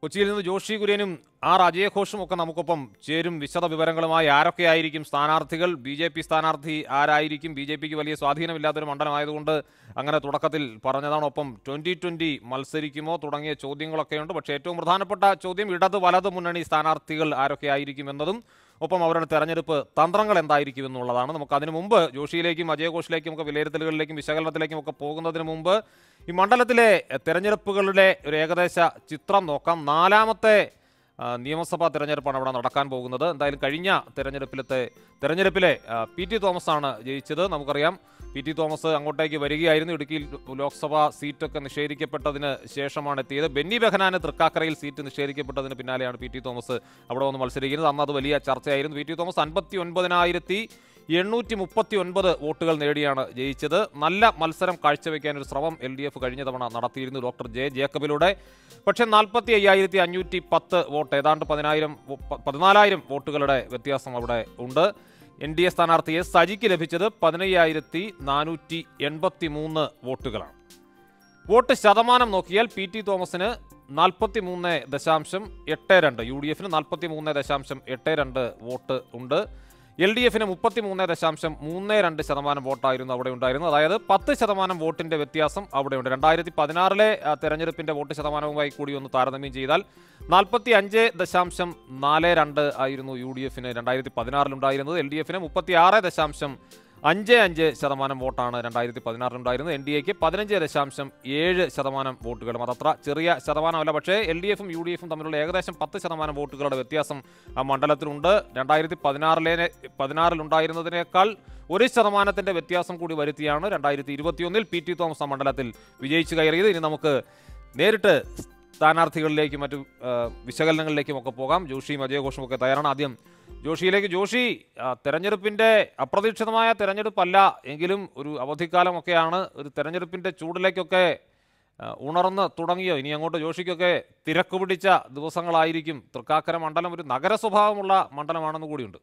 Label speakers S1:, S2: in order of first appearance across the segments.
S1: കൊച്ചിയിൽ നിന്ന് ജോഷി കുര്യനും ആർ അജയഘോഷും ഒക്കെ നമുക്കൊപ്പം ചേരും വിശദ വിവരങ്ങളുമായി ആരൊക്കെയായിരിക്കും സ്ഥാനാർത്ഥികൾ ബി ജെ പി സ്ഥാനാർത്ഥി ആരായിരിക്കും ബി ജെ പിക്ക് വലിയ സ്വാധീനമില്ലാത്തൊരു മണ്ഡലമായതുകൊണ്ട് അങ്ങനെ തുടക്കത്തിൽ പറഞ്ഞതാണ് ഒപ്പം ട്വന്റി ട്വന്റി മത്സരിക്കുമോ തുടങ്ങിയ ചോദ്യങ്ങളൊക്കെയുണ്ട് പക്ഷേ ഏറ്റവും പ്രധാനപ്പെട്ട ചോദ്യം ഇടത് വലത് മുന്നണി സ്ഥാനാർത്ഥികൾ ആരൊക്കെയായിരിക്കും എന്നതും ഒപ്പം അവരുടെ തെരഞ്ഞെടുപ്പ് തന്ത്രങ്ങൾ എന്തായിരിക്കും എന്നുള്ളതാണ് നമുക്ക് അതിനു മുമ്പ് ജോഷിയിലേക്കും അജയഘോഷിലേക്കും ഒക്കെ വിലയിരുത്തലുകളിലേക്കും വിശകലനത്തിലേക്കും ഒക്കെ പോകുന്നതിന് മുമ്പ് ഈ മണ്ഡലത്തിലെ തെരഞ്ഞെടുപ്പുകളുടെ ഒരു ഏകദേശ ചിത്രം നോക്കാം നാലാമത്തെ ആ, നിയമസഭാ തെരഞ്ഞെടുപ്പാണ് അവിടെ നടക്കാൻ പോകുന്നത് എന്തായാലും കഴിഞ്ഞ തെരഞ്ഞെടുപ്പിലത്തെ തെരഞ്ഞെടുപ്പിലെ ആ, പി ടി തോമസ് ആണ് ജയിച്ചത് നമുക്കറിയാം പി ടി തോമസ് അങ്ങോട്ടേക്ക് വരികയായിരുന്നു ഇടുക്കിയിൽ ലോക്സഭാ സീറ്റൊക്കെ നിഷേധിക്കപ്പെട്ടതിന് ശേഷമാണ് എത്തിയത് ബെന്നി ബെഹനാന് തൃക്കാക്കരയിൽ സീറ്റ് നിഷേധിക്കപ്പെട്ടതിന് പിന്നാലെയാണ് പി ടി തോമസ് അവിടെ വന്ന് മത്സരിക്കുന്നത് അന്ന് അത് വലിയ ചർച്ചയായിരുന്നു പി ടി തോമസ് അൻപത്തി ഒൻപതിനായിരത്തി എണ്ണൂറ്റി മുപ്പത്തി ഒൻപത് വോട്ടുകൾ നേടിയാണ് ജയിച്ചത് നല്ല മത്സരം കാഴ്ചവെക്കാൻ ഒരു ശ്രമം എൽ ഡി എഫ് കഴിഞ്ഞ തവണ നടത്തിയിരുന്നു ഡോക്ടർ ജെ ജേക്കബിലൂടെ പക്ഷേ നാൽപ്പത്തി അയ്യായിരത്തി അഞ്ഞൂറ്റി പത്ത് വോട്ട് ഏതാണ്ട് പതിനായിരം വോ- പ- പതിനാലായിരം വോട്ടുകളുടെ വ്യത്യാസം അവിടെ ഉണ്ട് എൻ ഡി എ സ്ഥാനാർത്ഥിയെ സജിക്ക് ലഭിച്ചത് പതിനയ്യായിരത്തി നാനൂറ്റി എൺപത്തി മൂന്ന് വോട്ടുകളാണ് വോട്ട് ശതമാനം നോക്കിയാൽ പി ടി തോമസിന് നാൽപ്പത്തി മൂന്ന് ദശാംശം എട്ട് രണ്ട് യു ഡി എഫിന് നാൽപ്പത്തി മൂന്ന് ദശാംശം എട്ട് രണ്ട് വോട്ട് ഉണ്ട് എൽ ഡി എഫിന് മുപ്പത്തി മൂന്ന് ദശാംശം മൂന്ന് രണ്ട് ശതമാനം വോട്ടായിരുന്നു അവിടെ ഉണ്ടായിരുന്നത് അതായത് പത്ത് ശതമാനം വോട്ടിന്റെ വ്യത്യാസം അവിടെയുണ്ട് രണ്ടായിരത്തി പതിനാറിലെ തെരഞ്ഞെടുപ്പിന്റെ വോട്ട് ശതമാനവുമായി കൂടി ഒന്ന് താരതമ്യം ചെയ്താൽ നാൽപ്പത്തി അഞ്ച് ദശാംശം നാല് രണ്ട് ആയിരുന്നു യു ഡി എഫിന് രണ്ടായിരത്തി പതിനാറിലുണ്ടായിരുന്നത് എൽ ഡി എഫിന് മുപ്പത്തി ആറ് ദശാംശം അഞ്ച് അഞ്ച് ശതമാനം വോട്ടാണ് രണ്ടായിരത്തി പതിനാറിലുണ്ടായിരുന്നത് എൻ ഡി എക്ക് പതിനഞ്ച് ദശാംശം ഏഴ് ശതമാനം വോട്ടുകളും അതത്ര ചെറിയ ശതമാനമല്ല പക്ഷേ എൽ ഡി എഫും യു ഡി എഫും തമ്മിലുള്ള ഏകദേശം പത്ത് ശതമാനം വോട്ടുകളുടെ വ്യത്യാസം ആ മണ്ഡലത്തിലുണ്ട് രണ്ടായിരത്തി പതിനാറിലെ പതിനാറിലുണ്ടായിരുന്നതിനേക്കാൾ ഒരു ശതമാനത്തിന്റെ വ്യത്യാസം കൂടി വരുത്തിയാണ് രണ്ടായിരത്തി ഇരുപത്തിയൊന്നിൽ പി ടി തോമസ് ആ മണ്ഡലത്തിൽ വിജയിച്ചു കയറിയത് ഇനി നമുക്ക് നേരിട്ട് സ്ഥാനാർത്ഥികളിലേക്കും മറ്റു ആ, വിശകലനങ്ങളിലേക്കും ഒക്കെ പോകാം ജോഷിയും അജയഘോഷും ഒക്കെ തയ്യാറാണ് ആദ്യം ജോഷിയിലേക്ക് ജോഷി ആ, തെരഞ്ഞെടുപ്പിന്റെ അപ്രതീക്ഷിതമായ തെരഞ്ഞെടുപ്പല്ല എങ്കിലും ഒരു അവധിക്കാലമൊക്കെയാണ് ഒരു തെരഞ്ഞെടുപ്പിന്റെ ചൂടിലേക്കൊക്കെ ആ, ഉണർന്ന് തുടങ്ങിയോ ഇനി അങ്ങോട്ട് ജോഷിക്കൊക്കെ തിരക്ക് പിടിച്ച ദിവസങ്ങളായിരിക്കും തൃക്കാക്കര മണ്ഡലം ഒരു നഗര സ്വഭാവമുള്ള മണ്ഡലമാണെന്ന് കൂടിയുണ്ട്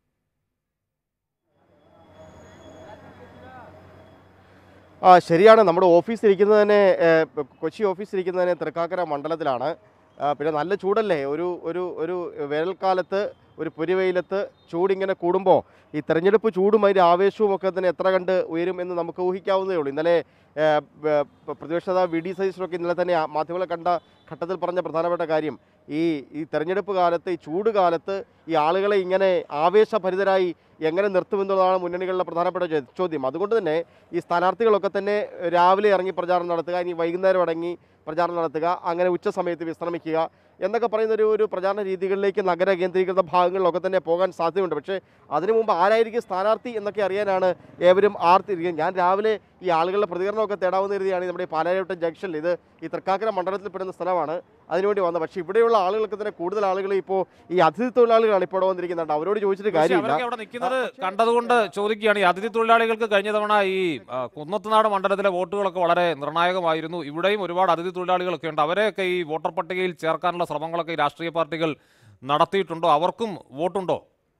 S2: ആ ശരിയാണ് നമ്മുടെ ഓഫീസ് ഇരിക്കുന്നത് തന്നെ ഏഹ്, കൊച്ചി ഓഫീസ് ഇരിക്കുന്നത് തന്നെ തൃക്കാക്കര മണ്ഡലത്തിലാണ് ആ, പിന്നെ നല്ല ചൂടല്ലേ ഒരു ഒരു ഒരു വേനൽക്കാലത്ത് ഒരു പൊരിവെയിലത്ത് ചൂടിങ്ങനെ കൂടുമ്പോൾ ഈ തെരഞ്ഞെടുപ്പ് ചൂടും അതിൻ്റെ ആവേശവും ഒക്കെ തന്നെ എത്ര കണ്ട് ഉയരും എന്ന് നമുക്ക് ഊഹിക്കാവുന്നതേ ഉള്ളൂ ഇന്നലെ ഏഹ്, ബ- ബ- പ്രതിപക്ഷ നേതാവ് വി ഡി സതീശനൊക്കെ ഇന്നലെ തന്നെ ആ മാധ്യമങ്ങളെ കണ്ട ഘട്ടത്തിൽ പറഞ്ഞ പ്രധാനപ്പെട്ട കാര്യം ഈ ഈ തെരഞ്ഞെടുപ്പ് കാലത്ത് ഈ ചൂട് കാലത്ത് ഈ ആളുകളെ ഇങ്ങനെ ആവേശഭരിതരായി എങ്ങനെ നിർത്തുമെന്നുള്ളതാണ് മുന്നണികളുടെ പ്രധാനപ്പെട്ട ചോ- ചോദ്യം അതുകൊണ്ട് തന്നെ ഈ സ്ഥാനാർത്ഥികളൊക്കെ തന്നെ രാവിലെ ഇറങ്ങി പ്രചാരണം നടത്തുക ഇനി വൈകുന്നേരം അടങ്ങി പ്രചാരണം നടത്തുക അങ്ങനെ ഉച്ച സമയത്ത് വിശ്രമിക്കുക എന്നൊക്കെ പറയുന്ന ഒരു ഒരു പ്രചാരണ രീതികളിലേക്ക് നഗര കേന്ദ്രീകൃത ഭാഗങ്ങളിലൊക്കെ തന്നെ പോകാൻ സാധ്യതയുണ്ട് പക്ഷേ അതിനു മുമ്പ് ആരായിരിക്കും സ്ഥാനാർത്ഥി എന്നൊക്കെ അറിയാനാണ് ഏവരും ആർത്തിരിക്കുന്നത് ഞാൻ രാവിലെ ഈ ആളുകളുടെ പ്രതികരണമൊക്കെ തേടാവുന്ന രീതിയാണ് നമ്മുടെ ഈ പാലാരിവട്ടം ജംഗ്ഷനിൽ ഇത് ഈ തൃക്കാക്കര മണ്ഡലത്തിൽ പെടുന്ന സ്ഥലമാണ് അതിനുവേണ്ടി വന്നത് പക്ഷേ ഇവിടെയുള്ള ആളുകൾക്ക് തന്നെ കൂടുതൽ ആളുകൾ ഇപ്പോൾ ഈ അതിഥി തൊഴിലാളികളാണ് ഇപ്പോൾ ഇവിടെ വന്നിരിക്കുന്നുണ്ട് അവരോട് ചോദിച്ചിട്ട്
S1: പക്ഷേ
S2: കാര്യമില്ല
S1: അവരൊക്കെ അവിടെ നിൽക്കുന്നത് കണ്ടതുകൊണ്ട് ചോദിക്കുകയാണ് ഈ അതിഥി തൊഴിലാളികൾക്ക് കഴിഞ്ഞ തവണ ഈ ആ, കുന്നത്തുനാട് മണ്ഡലത്തിലെ വോട്ടുകളൊക്കെ വളരെ നിർണായകമായിരുന്നു ഇവിടെയും ഒരുപാട് അതിഥി തൊഴിലാളികളൊക്കെ ഉണ്ട് അവരെയൊക്കെ ഈ വോട്ടർ പട്ടികയിൽ ചേർക്കാനുള്ള ശ്രമങ്ങളൊക്കെ ഈ രാഷ്ട്രീയ പാർട്ടികൾ നടത്തിയിട്ടുണ്ടോ അവർക്കും വോട്ടുണ്ടോ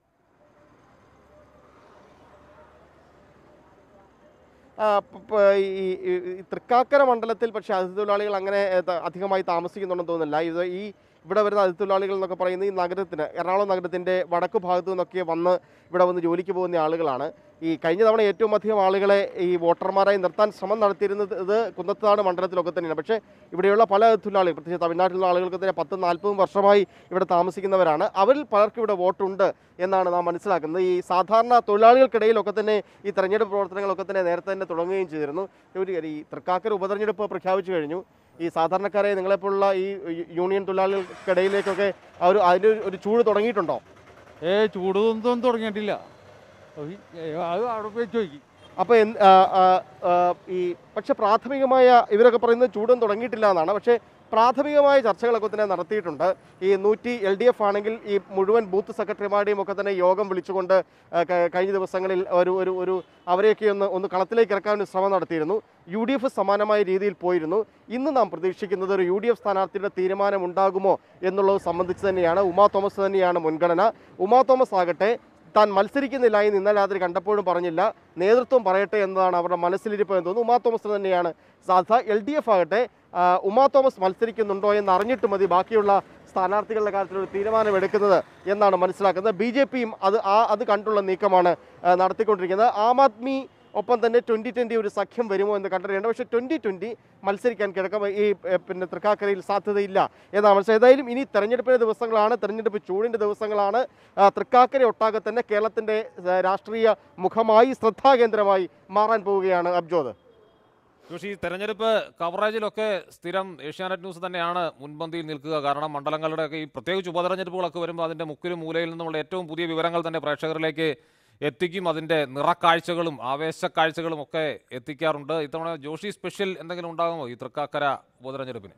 S2: ആ, പ- പ- ഈ ഈ- ഈ തൃക്കാക്കര മണ്ഡലത്തിൽ പക്ഷേ അതിഥി തൊഴിലാളികൾ അങ്ങനെ ഏ, ത- അധികമായി താമസിക്കുന്നുണ്ടെന്ന് തോന്നുന്നില്ല ഇത് ഈ ഇവിടെ വരുന്ന അതിഥി തൊഴിലാളികൾ എന്നൊക്കെ പറയുന്നത് ഈ നഗരത്തിന് എറണാകുളം നഗരത്തിൻ്റെ വടക്ക് ഭാഗത്തു നിന്നൊക്കെ വന്ന് ഇവിടെ വന്ന് ജോലിക്ക് പോകുന്ന ആളുകളാണ് ഈ കഴിഞ്ഞ തവണ ഏറ്റവും അധികം ആളുകളെ ഈ വോട്ടർമാരായി നിർത്താൻ ശ്രമം നടത്തിയിരുന്നത് ഇത് കുന്നത്താട് മണ്ഡലത്തിലൊക്കെ തന്നെയാണ് പക്ഷേ ഇവിടെയുള്ള പല തൊഴിലാളികൾ പ്രത്യേകിച്ച് തമിഴ്നാട്ടിലുള്ള ആളുകൾക്ക് തന്നെ പത്തും നാൽപ്പതും വർഷമായി ഇവിടെ താമസിക്കുന്നവരാണ് അവരിൽ പലർക്കും ഇവിടെ വോട്ടുണ്ട് എന്നാണ് നാം മനസ്സിലാക്കുന്നത് ഈ സാധാരണ തൊഴിലാളികൾക്കിടയിലൊക്കെ തന്നെ ഈ തെരഞ്ഞെടുപ്പ് പ്രവർത്തനങ്ങളൊക്കെ തന്നെ നേരത്തെ തന്നെ തുടങ്ങുകയും ചെയ്തിരുന്നു ഒരു ഈ തൃക്കാക്കര ഉപതെരഞ്ഞെടുപ്പ് പ്രഖ്യാപിച്ചു കഴിഞ്ഞു ഈ സാധാരണക്കാരെ നിങ്ങളെപ്പോലുള്ള ഈ യൂണിയൻ തൊഴിലാളികൾക്കിടയിലേക്കൊക്കെ ആ ഒരു അതിൻ്റെ ഒരു ചൂട് തുടങ്ങിയിട്ടുണ്ടോ
S3: ഏ ചൂടൊന്നും തുടങ്ങിയിട്ടില്ല അത് ഏ, അത് അവിടെ പോയി ചോദിക്കും
S2: അപ്പോൾ ഈ പക്ഷെ പ്രാഥമികമായ ഇവരൊക്കെ പറയുന്നത് ചൂടും തുടങ്ങിയിട്ടില്ല എന്നാണ് പക്ഷേ പ്രാഥമികമായ ചർച്ചകളൊക്കെ തന്നെ നടത്തിയിട്ടുണ്ട് ഈ നൂറ്റി എൽ ഡി എഫ് ആണെങ്കിൽ ഈ മുഴുവൻ ബൂത്ത് സെക്രട്ടറിമാരുടെയും ഒക്കെ തന്നെ യോഗം വിളിച്ചുകൊണ്ട് ആ, ക- കഴിഞ്ഞ ദിവസങ്ങളിൽ ഒരു ഒരു ഒരു അവരെയൊക്കെ ഒന്ന് ഒന്ന് കളത്തിലേക്ക് ഇറക്കാൻ ഒരു ശ്രമം നടത്തിയിരുന്നു യു ഡി എഫ് സമാനമായ രീതിയിൽ പോയിരുന്നു ഇന്ന് നാം പ്രതീക്ഷിക്കുന്നത് ഒരു യു ഡി എഫ് സ്ഥാനാർത്ഥിയുടെ തീരുമാനം ഉണ്ടാകുമോ എന്നുള്ളത് സംബന്ധിച്ച് തന്നെയാണ് ഉമാ തോമസ് തന്നെയാണ് മുൻഗണന ഉമാ തോമസ് ആകട്ടെ താൻ മത്സരിക്കുന്നില്ല എന്ന് ഇന്നലെ രാത്രി കണ്ടപ്പോഴും പറഞ്ഞില്ല നേതൃത്വം പറയട്ടെ എന്നതാണ് അവരുടെ മനസ്സിലിരിപ്പ് എന്ന് തോന്നുന്നു ഉമാ തോമസ് തന്നെയാണ് സാധാ എൽ ഡി എഫ് ആകട്ടെ ആ, ഉമാ തോമസ് മത്സരിക്കുന്നുണ്ടോ എന്ന് അറിഞ്ഞിട്ട് മതി ബാക്കിയുള്ള സ്ഥാനാർത്ഥികളുടെ കാര്യത്തിൽ ഒരു തീരുമാനമെടുക്കുന്നത് എന്നാണ് മനസ്സിലാക്കുന്നത് ബി ജെ പിയും അത് ആ അത് കണ്ടുള്ള നീക്കമാണ് ആ, നടത്തിക്കൊണ്ടിരിക്കുന്നത് ആം ആദ്മി ഒപ്പം തന്നെ ട്വൻ്റി ട്വൻ്റി ഒരു സഖ്യം വരുമോ എന്ന് കണ്ടറിയേണ്ട പക്ഷേ ട്വൻ്റി ട്വൻ്റി മത്സരിക്കാൻ കിടക്കം ഈ ഏ, പിന്നെ തൃക്കാക്കരയിൽ സാധ്യതയില്ല എന്നാണ് മനസ്സിലായത് ഏതായാലും ഇനി തെരഞ്ഞെടുപ്പിൻ്റെ ദിവസങ്ങളാണ് തെരഞ്ഞെടുപ്പ് ചൂടിൻ്റെ ദിവസങ്ങളാണ് ആ, തൃക്കാക്കര ഒട്ടാകെ തന്നെ കേരളത്തിൻ്റെ ആ, രാഷ്ട്രീയ മുഖമായി ശ്രദ്ധാകേന്ദ്രമായി മാറാൻ പോവുകയാണ് അബ്ജോദ്
S1: പക്ഷേ ഈ തെരഞ്ഞെടുപ്പ് കവറേജിലൊക്കെ സ്ഥിരം ഏഷ്യാനെറ്റ് ന്യൂസ് തന്നെയാണ് മുൻപന്തിയിൽ നിൽക്കുക കാരണം മണ്ഡലങ്ങളുടെയൊക്കെ ഈ പ്രത്യേകിച്ച് ഉപതെരഞ്ഞെടുപ്പുകളൊക്കെ വരുമ്പോൾ അതിൻ്റെ മുക്കിലും മൂലയിൽ നിന്നുമുള്ള ഏറ്റവും പുതിയ വിവരങ്ങൾ തന്നെ പ്രേക്ഷകരിലേക്ക് എത്തിക്കും അതിൻ്റെ നിറക്കാഴ്ചകളും ആവേശക്കാഴ്ചകളും ഒക്കെ എത്തിക്കാറുണ്ട് ഇത്തവണ ജോഷി സ്പെഷ്യൽ എന്തെങ്കിലും ഉണ്ടാകുമോ ഈ തൃക്കാക്കര ഉപതെരഞ്ഞെടുപ്പിന്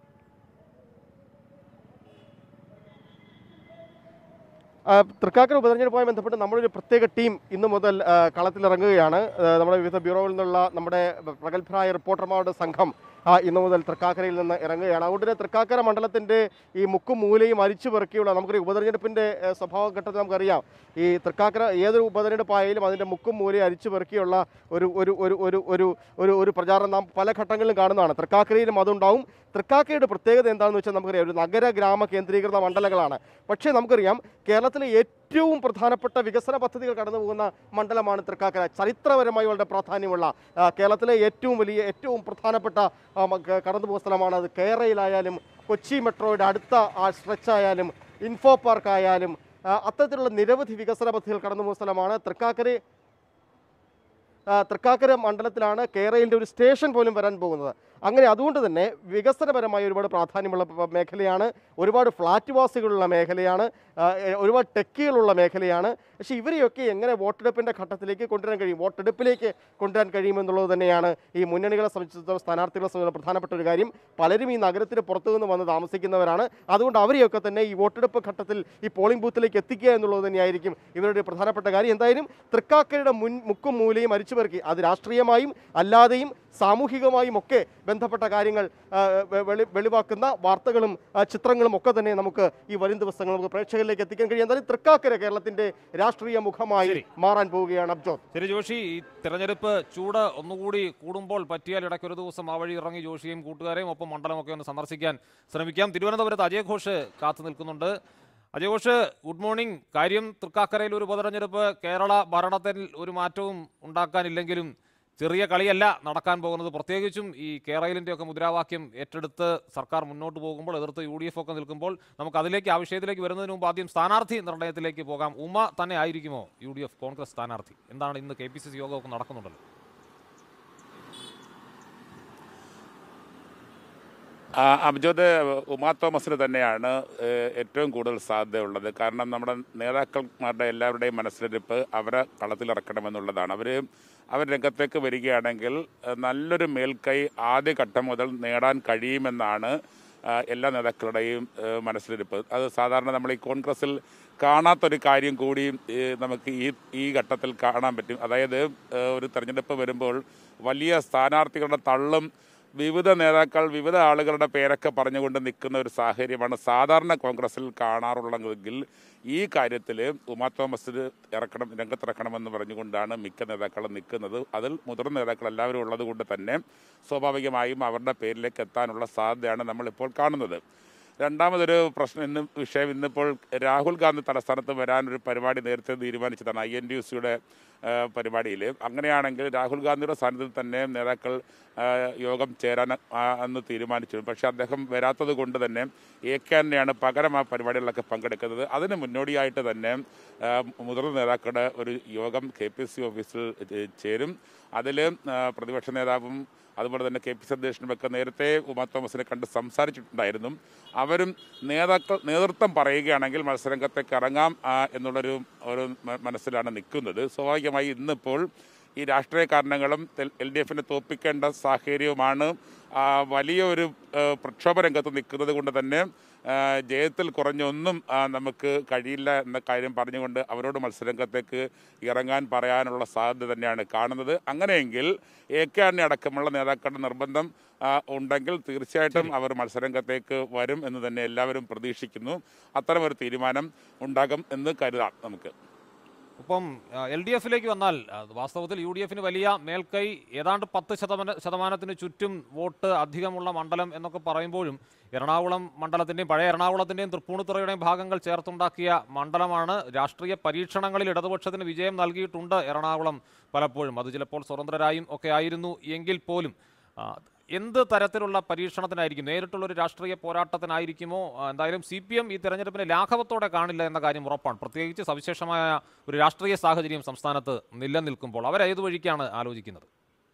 S2: ആ, തൃക്കാക്കര ഉപതെരഞ്ഞെടുപ്പുമായി ബന്ധപ്പെട്ട് നമ്മളൊരു പ്രത്യേക ടീം ഇന്നു മുതൽ ആ, കളത്തിലിറങ്ങുകയാണ് ആ, നമ്മുടെ വിവിധ ബ്യൂറോയിൽ നിന്നുള്ള നമ്മുടെ പ്രഗത്ഭരായ റിപ്പോർട്ടർമാരുടെ സംഘം ആ, ഇന്നു മുതൽ തൃക്കാക്കരയിൽ നിന്ന് ഇറങ്ങുകയാണ് അതുകൊണ്ട് തന്നെ തൃക്കാക്കര മണ്ഡലത്തിൻ്റെ ഈ മുക്കും മൂലയും അരിച്ചു പെറുക്കിയുള്ള നമുക്കൊരു ഉപതെരഞ്ഞെടുപ്പിൻ്റെ ആ, സ്വഭാവഘട്ടത്തിൽ നമുക്കറിയാം ഈ തൃക്കാക്കര ഏതൊരു ഉപതെരഞ്ഞെടുപ്പായാലും അതിൻ്റെ മുക്കും മൂലയും അരിച്ചു പെറുക്കിയുള്ള ഒരു ഒരു ഒരു ഒരു ഒരു ഒരു ഒരു പ്രചാരണം നാം പല ഘട്ടങ്ങളിലും കാണുന്നതാണ് തൃക്കാക്കരയിലും അതുണ്ടാവും തൃക്കാക്കരയുടെ പ്രത്യേകത എന്താണെന്ന് വെച്ചാൽ നമുക്കറിയാം ഒരു നഗര ഗ്രാമ കേന്ദ്രീകൃത മണ്ഡലങ്ങളാണ് പക്ഷേ നമുക്കറിയാം കേരളത്തിലെ ഏറ്റവും പ്രധാനപ്പെട്ട വികസന പദ്ധതികൾ കടന്നു പോകുന്ന മണ്ഡലമാണ് തൃക്കാക്കര ചരിത്രപരമായി വളരെ പ്രാധാന്യമുള്ള ആ, കേരളത്തിലെ ഏറ്റവും വലിയ ഏറ്റവും പ്രധാനപ്പെട്ട ആ, മ- ക- കടന്നു പോകുന്ന സ്ഥലമാണ് അത് കേരളയിലായാലും കൊച്ചി മെട്രോയുടെ അടുത്ത ആ സ്ട്രെച്ച് ആയാലും ഇൻഫോ പാർക്ക് ആയാലും ആ, അത്തരത്തിലുള്ള നിരവധി വികസന പദ്ധതികൾ കടന്നു പോകുന്ന സ്ഥലമാണ് തൃക്കാക്കര ആ, തൃക്കാക്കര മണ്ഡലത്തിലാണ് കേരളയിൻ്റെ ഒരു സ്റ്റേഷൻ പോലും വരാൻ പോകുന്നത് അങ്ങനെ അതുകൊണ്ട് തന്നെ വികസനപരമായി ഒരുപാട് പ്രാധാന്യമുള്ള പ- മേഖലയാണ് ഒരുപാട് ഫ്ലാറ്റ് വാസികളുള്ള മേഖലയാണ് ആ, എ- ഒരുപാട് ടെക്കികളുള്ള മേഖലയാണ് പക്ഷേ ഇവരെയൊക്കെ എങ്ങനെ വോട്ടെടുപ്പിൻ്റെ ഘട്ടത്തിലേക്ക് കൊണ്ടുവരാൻ കഴിയും വോട്ടെടുപ്പിലേക്ക് കൊണ്ടുവരാൻ കഴിയുമെന്നുള്ളത് തന്നെയാണ് ഈ മുന്നണികളെ സംബന്ധിച്ചിടത്തോളം സ്ഥാനാർത്ഥികളെ സംബന്ധിച്ചിടത്തോളം പ്രധാനപ്പെട്ട ഒരു കാര്യം പലരും ഈ നഗരത്തിന് പുറത്തു നിന്ന് വന്ന് താമസിക്കുന്നവരാണ് അതുകൊണ്ട് അവരെയൊക്കെ തന്നെ ഈ വോട്ടെടുപ്പ് ഘട്ടത്തിൽ ഈ പോളിംഗ് ബൂത്തിലേക്ക് എത്തിക്കുക എന്നുള്ളത് തന്നെയായിരിക്കും ഇവരുടെ പ്രധാനപ്പെട്ട കാര്യം എന്തായാലും തൃക്കാക്കരയുടെ മുൻ മുക്കും മൂലയും അരിച്ചുപെറുക്കി അത് രാഷ്ട്രീയമായും അല്ലാതെയും സാമൂഹികമായും ഒക്കെ ബന്ധപ്പെട്ട കാര്യങ്ങൾ ആ, വെ- വെളി വെളിവാക്കുന്ന വാർത്തകളും ആ, ചിത്രങ്ങളും ഒക്കെ തന്നെ നമുക്ക് ഈ വരും ദിവസങ്ങൾ നമുക്ക് പ്രേക്ഷകരിലേക്ക് എത്തിക്കാൻ കഴിയും എന്തായാലും തൃക്കാക്കര കേരളത്തിന്റെ രാഷ്ട്രീയ മുഖമായി
S1: ശരി.
S2: മാറാൻ പോവുകയാണ് അബ്ജോത്
S1: ശരി ജോഷി ഈ തെരഞ്ഞെടുപ്പ് ചൂട് ഒന്നുകൂടി കൂടുമ്പോൾ പറ്റിയാൽ ഇടയ്ക്ക് ഒരു ദിവസം ആ വഴി ഇറങ്ങി ജോഷിയും കൂട്ടുകാരെയും ഒപ്പം മണ്ഡലമൊക്കെ ഒന്ന് സന്ദർശിക്കാൻ ശ്രമിക്കാം തിരുവനന്തപുരത്ത് അജയ് ഘോഷ് കാത്തു നിൽക്കുന്നുണ്ട് അജയ് ഘോഷ് ഗുഡ് മോർണിംഗ് കാര്യം തൃക്കാക്കരയിൽ ഒരു ഉപതെരഞ്ഞെടുപ്പ് കേരള ഭരണത്തിൽ ഒരു മാറ്റവും ഉണ്ടാക്കാനില്ലെങ്കിലും ചെറിയ കളിയല്ല നടക്കാൻ പോകുന്നത് പ്രത്യേകിച്ചും ഈ കേരളിൻ്റെ ഒക്കെ മുദ്രാവാക്യം ഏറ്റെടുത്ത് സർക്കാർ മുന്നോട്ട് പോകുമ്പോൾ എതിർത്ത് യു ഡി എഫ് ഒക്കെ നിൽക്കുമ്പോൾ നമുക്ക് അതിലേക്ക് ആ വിഷയത്തിലേക്ക് വരുന്നതിന് മുമ്പ് ആദ്യം സ്ഥാനാർത്ഥി നിർണയത്തിലേക്ക് പോകാം ഉമ തന്നെ ആയിരിക്കുമോ യു ഡി എഫ് കോൺഗ്രസ് സ്ഥാനാർത്ഥി എന്താണ് ഇന്ന് കെ പി സി സി യോഗമൊക്കെ നടക്കുന്നുണ്ടല്ലോ
S4: ആ, അബ്ജോദ് ഉമാ തോമസിന് തന്നെയാണ് ഏഹ്, ഏറ്റവും കൂടുതൽ സാധ്യതയുള്ളത് കാരണം നമ്മുടെ നേതാക്കന്മാരുടെ എല്ലാവരുടെയും മനസ്സിലിരിപ്പ് അവരെ കളത്തിലിറക്കണമെന്നുള്ളതാണ് അവർ അവർ രംഗത്തേക്ക് വരികയാണെങ്കിൽ ഏഹ്, നല്ലൊരു മേൽക്കൈ ആദ്യഘട്ടം മുതൽ നേടാൻ കഴിയുമെന്നാണ് ആ, എല്ലാ നേതാക്കളുടെയും ഏഹ്, മനസ്സിലിരിപ്പ് അത് സാധാരണ നമ്മൾ ഈ കോൺഗ്രസിൽ കാണാത്തൊരു കാര്യം കൂടി ഏഹ്, നമുക്ക് ഈ ഈ ഘട്ടത്തിൽ കാണാൻ പറ്റും അതായത് ഏഹ്, ഒരു തെരഞ്ഞെടുപ്പ് വരുമ്പോൾ വലിയ സ്ഥാനാർത്ഥികളുടെ തള്ളും വിവിധ നേതാക്കൾ വിവിധ ആളുകളുടെ പേരൊക്കെ പറഞ്ഞുകൊണ്ട് നിൽക്കുന്ന ഒരു സാഹചര്യമാണ് സാധാരണ കോൺഗ്രസിൽ കാണാറുള്ളതെങ്കിൽ ഈ കാര്യത്തിൽ ഉമാ തോമസിന് ഇറക്കണം രംഗത്തിറക്കണമെന്ന് പറഞ്ഞുകൊണ്ടാണ് മിക്ക നേതാക്കളും നിൽക്കുന്നത് അതിൽ മുതിർന്ന നേതാക്കൾ എല്ലാവരും ഉള്ളത് കൊണ്ട് തന്നെ സ്വാഭാവികമായും അവരുടെ പേരിലേക്ക് എത്താനുള്ള സാധ്യതയാണ് നമ്മളിപ്പോൾ കാണുന്നത് രണ്ടാമതൊരു പ്രശ്നം ഇന്ന് വിഷയം ഇന്നിപ്പോൾ രാഹുൽ ഗാന്ധി തലസ്ഥാനത്ത് വരാൻ ഒരു പരിപാടി നേരത്തെ തീരുമാനിച്ചതാണ് ഐ എൻ ഡി യു സിയുടെ പരിപാടിയിൽ അങ്ങനെയാണെങ്കിൽ രാഹുൽ ഗാന്ധിയുടെ സാന്നിധ്യത്തിൽ തന്നെ നേതാക്കൾ ആ, യോഗം ചേരാൻ ആ, അന്ന് തീരുമാനിച്ചു പക്ഷേ അദ്ദേഹം വരാത്തത് കൊണ്ട് തന്നെ എ കെ തന്നെയാണ് പകരം ആ പരിപാടികളിലൊക്കെ പങ്കെടുക്കുന്നത് അതിന് മുന്നോടിയായിട്ട് തന്നെ ആ, മുതിർന്ന നേതാക്കളുടെ ഒരു യോഗം കെ പി സി ഓഫീസിൽ ചേ- ചേരും അതിൽ പ്രതിപക്ഷ നേതാവും അതുപോലെ തന്നെ കെ പി സി അധ്യക്ഷനുമൊക്കെ നേരത്തെ ഉമാ തോമസിനെ കണ്ട് സംസാരിച്ചിട്ടുണ്ടായിരുന്നു അവരും നേതാക്കൾ നേതൃത്വം പറയുകയാണെങ്കിൽ മത്സരരംഗത്തേക്ക് ഇറങ്ങാം ആ, എന്നുള്ളൊരു ഒരു മ- മനസ്സിലാണ് നിൽക്കുന്നത് സ്വാഭാവികമായി ഇന്നിപ്പോൾ ഈ രാഷ്ട്രീയ കാരണങ്ങളും എൽ ഡി എഫിനെ തോൽപ്പിക്കേണ്ട സാഹചര്യവുമാണ് ആ, വലിയൊരു ആ, പ്രക്ഷോഭ രംഗത്ത് നിൽക്കുന്നത് കൊണ്ട് തന്നെ ആ, ജയത്തിൽ കുറഞ്ഞൊന്നും ആ, നമുക്ക് കഴിയില്ല എന്ന കാര്യം പറഞ്ഞുകൊണ്ട് അവരോട് മത്സരരംഗത്തേക്ക് ഇറങ്ങാൻ പറയാനുള്ള സാധ്യത തന്നെയാണ് കാണുന്നത് അങ്ങനെയെങ്കിൽ എ കെ ആന്റണി അടക്കമുള്ള നേതാക്കളുടെ നിർബന്ധം ആ, ഉണ്ടെങ്കിൽ തീർച്ചയായിട്ടും അവർ മത്സരരംഗത്തേക്ക് വരും എന്ന് തന്നെ എല്ലാവരും പ്രതീക്ഷിക്കുന്നു അത്തരമൊരു തീരുമാനം ഉണ്ടാകും എന്ന് കരുതാം നമുക്ക്
S1: ഒപ്പം എൽ ഡി എഫിലേക്ക് വന്നാൽ ആ, വാസ്തവത്തിൽ യു ഡി എഫിന് വലിയ മേൽക്കൈ ഏതാണ്ട് പത്ത് ശതമാന ശതമാനത്തിന് ചുറ്റും വോട്ട് അധികമുള്ള മണ്ഡലം എന്നൊക്കെ പറയുമ്പോഴും എറണാകുളം മണ്ഡലത്തിൻ്റെയും പഴയ എറണാകുളത്തിൻ്റെയും തൃപ്പൂണിത്തുറയുടെയും ഭാഗങ്ങൾ ചേർത്തുണ്ടാക്കിയ മണ്ഡലമാണ് രാഷ്ട്രീയ പരീക്ഷണങ്ങളിൽ ഇടതുപക്ഷത്തിന് വിജയം നൽകിയിട്ടുണ്ട് എറണാകുളം പലപ്പോഴും അത് ചിലപ്പോൾ സ്വതന്ത്രരായും ഒക്കെ ആയിരുന്നു എങ്കിൽ പോലും ആ, എന്ത് തരത്തിലുള്ള പരീക്ഷണത്തിനായിരിക്കും നേരിട്ടുള്ള ഒരു രാഷ്ട്രീയ പോരാട്ടത്തിനായിരിക്കുമോ ആ, എന്തായാലും സി പി എം ഈ തെരഞ്ഞെടുപ്പിനെ ലാഘവത്തോടെ കാണില്ല എന്ന കാര്യം ഉറപ്പാണ് പ്രത്യേകിച്ച് സവിശേഷമായ ഒരു രാഷ്ട്രീയ സാഹചര്യം സംസ്ഥാനത്ത് നിലനിൽക്കുമ്പോൾ അവർ ഏത് വഴിക്കാണ് ആലോചിക്കുന്നത്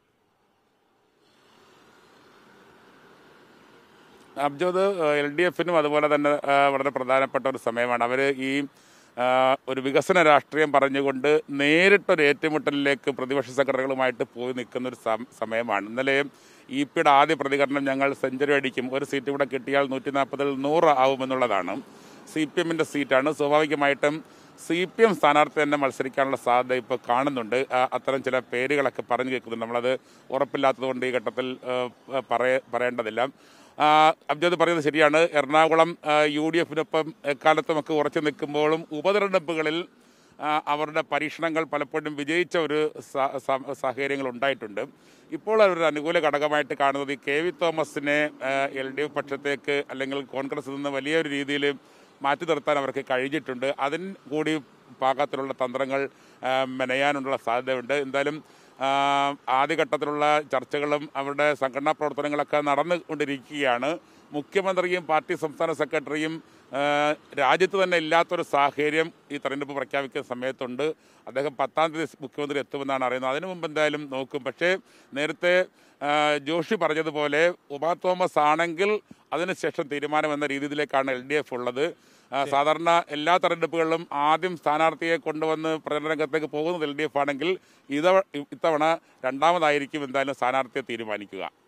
S4: അബ്ജോദ് എൽ ഡി എഫിനും അതുപോലെ തന്നെ ആ, വളരെ പ്രധാനപ്പെട്ട ഒരു സമയമാണ് അവർ ഈ ആ, ഒരു വികസന രാഷ്ട്രീയം പറഞ്ഞുകൊണ്ട് നേരിട്ടൊരു ഏറ്റുമുട്ടലിലേക്ക് പ്രതിപക്ഷ സംഘടനകളുമായിട്ട് പോയി നിൽക്കുന്ന ഒരു സം- സമയമാണ് ഇന്നലെ ഇ പിയുടെ ആദ്യ പ്രതികരണം ഞങ്ങൾ സെഞ്ചുറി അടിക്കും ഒരു സീറ്റ് കൂടെ കിട്ടിയാൽ നൂറ്റി നാൽപ്പതിൽ നൂറ് ആവുമെന്നുള്ളതാണ് സി പി എമ്മിൻ്റെ സീറ്റാണ് സ്വാഭാവികമായിട്ടും സി പി എം സ്ഥാനാർത്ഥി തന്നെ മത്സരിക്കാനുള്ള സാധ്യത ഇപ്പോൾ കാണുന്നുണ്ട് ആ, അത്തരം ചില പേരുകളൊക്കെ പറഞ്ഞു കേൾക്കുന്നുണ്ട് നമ്മളത് ഉറപ്പില്ലാത്തതുകൊണ്ട് ഈ ഘട്ടത്തിൽ ആ, പറയ പറയേണ്ടതില്ല ആ, അബ്ജദ് പറയുന്നത് ശരിയാണ് എറണാകുളം യു ഡി എഫിനൊപ്പം എക്കാലത്തുമൊക്കെ ഉറച്ചു നിൽക്കുമ്പോഴും ഉപതെരഞ്ഞെടുപ്പുകളിൽ ആ, അവരുടെ പരീക്ഷണങ്ങൾ പലപ്പോഴും വിജയിച്ച ഒരു സ- സ- സാഹചര്യങ്ങൾ ഉണ്ടായിട്ടുണ്ട് ഇപ്പോൾ അവരുടെ അനുകൂല ഘടകമായിട്ട് കാണുന്നത് ഈ കെ വി തോമസിനെ എൽ ഡി എഫ് പക്ഷത്തേക്ക് അല്ലെങ്കിൽ കോൺഗ്രസിൽ നിന്ന് വലിയൊരു രീതിയിൽ മാറ്റി നിർത്താൻ അവർക്ക് കഴിഞ്ഞിട്ടുണ്ട് അതിന് കൂടി പാകത്തിലുള്ള തന്ത്രങ്ങൾ ആ, മെനയാനുള്ള സാധ്യതയുണ്ട് എന്തായാലും ആ, ആദ്യഘട്ടത്തിലുള്ള ചർച്ചകളും അവരുടെ സംഘടനാ പ്രവർത്തനങ്ങളൊക്കെ നടന്നുകൊണ്ടിരിക്കുകയാണ് മുഖ്യമന്ത്രിയും പാർട്ടി സംസ്ഥാന സെക്രട്ടറിയും ആ, രാജ്യത്ത് തന്നെ ഇല്ലാത്തൊരു സാഹചര്യം ഈ തെരഞ്ഞെടുപ്പ് പ്രഖ്യാപിക്കുന്ന സമയത്തുണ്ട് അദ്ദേഹം പത്താം തീയതി മുഖ്യമന്ത്രി എത്തുമെന്നാണ് അറിയുന്നത് അതിനു മുമ്പ് എന്തായാലും നോക്കും പക്ഷേ നേരത്തെ ആ, ജോഷി പറഞ്ഞതുപോലെ ഉമാ തോമസ് ആണെങ്കിൽ അതിനുശേഷം തീരുമാനം എന്ന രീതിയിലേക്കാണ് എൽ ഡി എഫ് ഉള്ളത് ആ, സാധാരണ എല്ലാ തെരഞ്ഞെടുപ്പുകളിലും ആദ്യം സ്ഥാനാർത്ഥിയെ കൊണ്ടുവന്ന് പ്രചരണ രംഗത്തേക്ക് പോകുന്നത് എൽ ഡി എഫ് ആണെങ്കിൽ ഇതവ ഇത്തവണ രണ്ടാമതായിരിക്കും എന്തായാലും സ്ഥാനാർത്ഥിയെ തീരുമാനിക്കുക